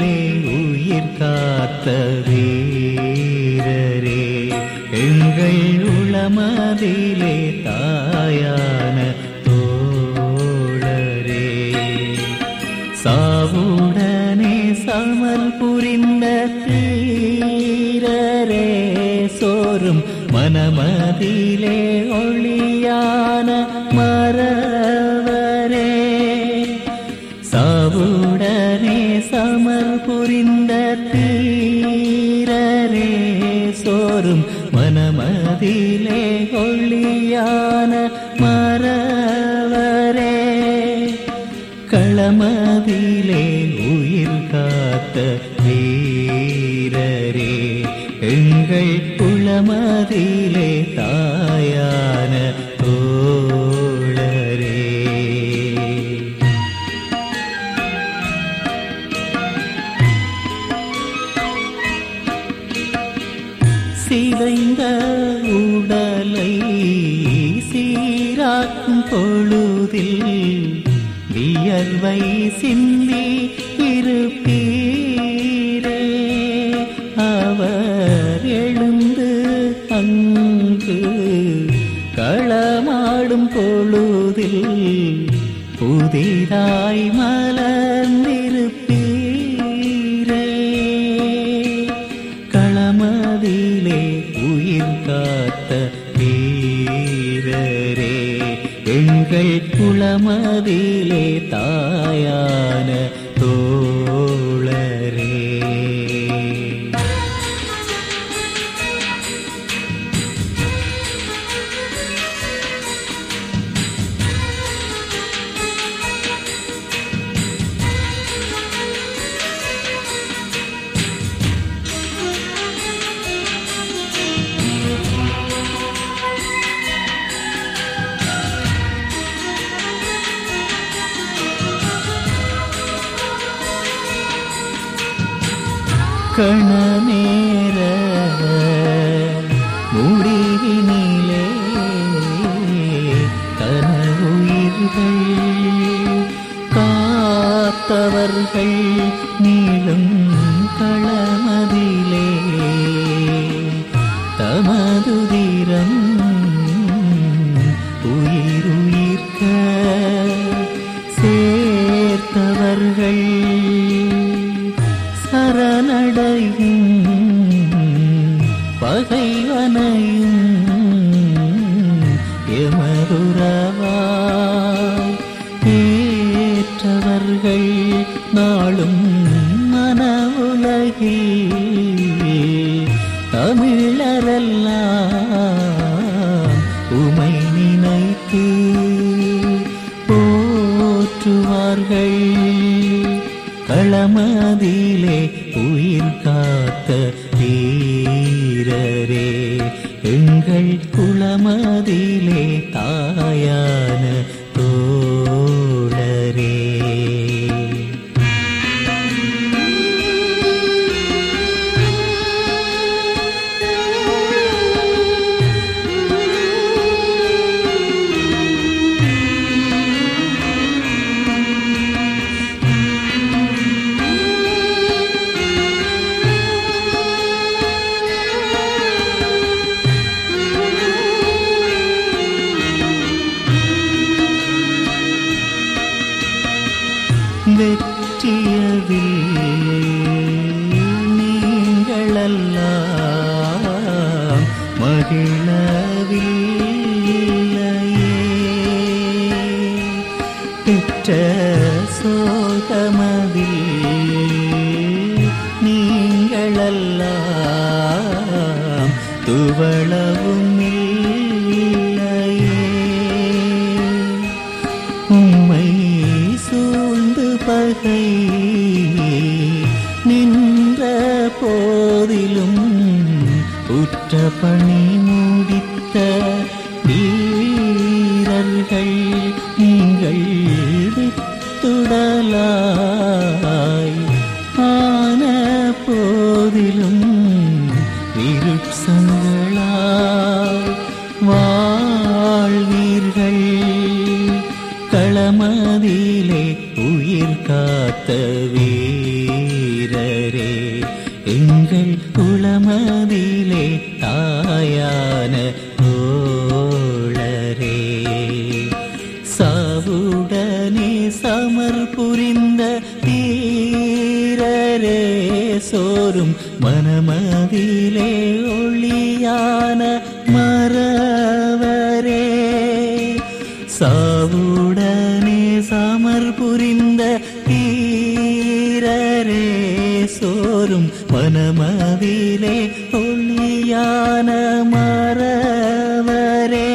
உயிர் காத்த வீரரே எங்கள் உளமதிலே தாயான தோழரே சாவுடனே சமல் புரிந்த தீரரே சோறும் மனமதிலே ஒளியான மறவரே சாவுடனே சமர் புரிந்த தீரரே சோறும் மனமதிலே ஒளியான மறவரே களமதிலே உயிர் காத்த வீரரே எங்கள் குளமதிலே தாயான தோழரே சிதைந்த உடலை சீராக்கும் பொழுதில் வியர்வை சிந்தி இருப்பீரே அவர் எழுந்து அங்கு களமாடும் பொழுதில் புதிதாய் மலர்ந்திருப்பீரே களமதிலே உயிர் காத்த வீரரே எங்கள் குளமதிலே தாயான தோழரே கணநேர முடிவினிலே கனவுயிர்கள் காத்தவர்கள் நீளும் களமதிலே தமதுதிரம் உயிருயிர்க்க சேர்த்தவர்கள் சரணடையும் பகைவனையும் எமதுறவாய் ஏற்றவர்கள் நாளும் மனவுலகில் தமிழரெல்லாம் உமை நினைத்து போற்றுவார்கள் களமதிலே உயிர் காத்த வீரரே எங்கள் குளமதிலே தாயான தோழரே வெற்றியதில் நீங்களெல்லாம் மகிழவில்லையே பெற்ற சோகமதில் நீங்களெல்லாம் துவளவும் இல்லையே உம்மை சூழ்ந்து பகை நின்ற போதிலும் உற்ற பணி முடித்த வீரர்கள் நீங்கள் வித்துடலாய் ஆன போதிலும் விருட்சங்களாய் வாழ்வீர்கள் களமதிலே உயிர் காத்த வீரரே எங்கள் குளமதிலே தாயான தோழரே சாவுடனே சமர் புரிந்த தீரரே சோறும் மனமதிலே ஒளியான மறவரே சாவுடனே சமர் புரிந்த தீரரே சோறும் மனமதிலே ஒளியான மறவரே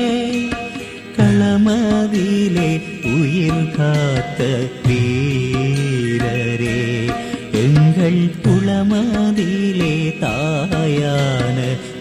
களமதிலே உயிர் காத்த வீரரே எங்கள் குளமதிலே தாயான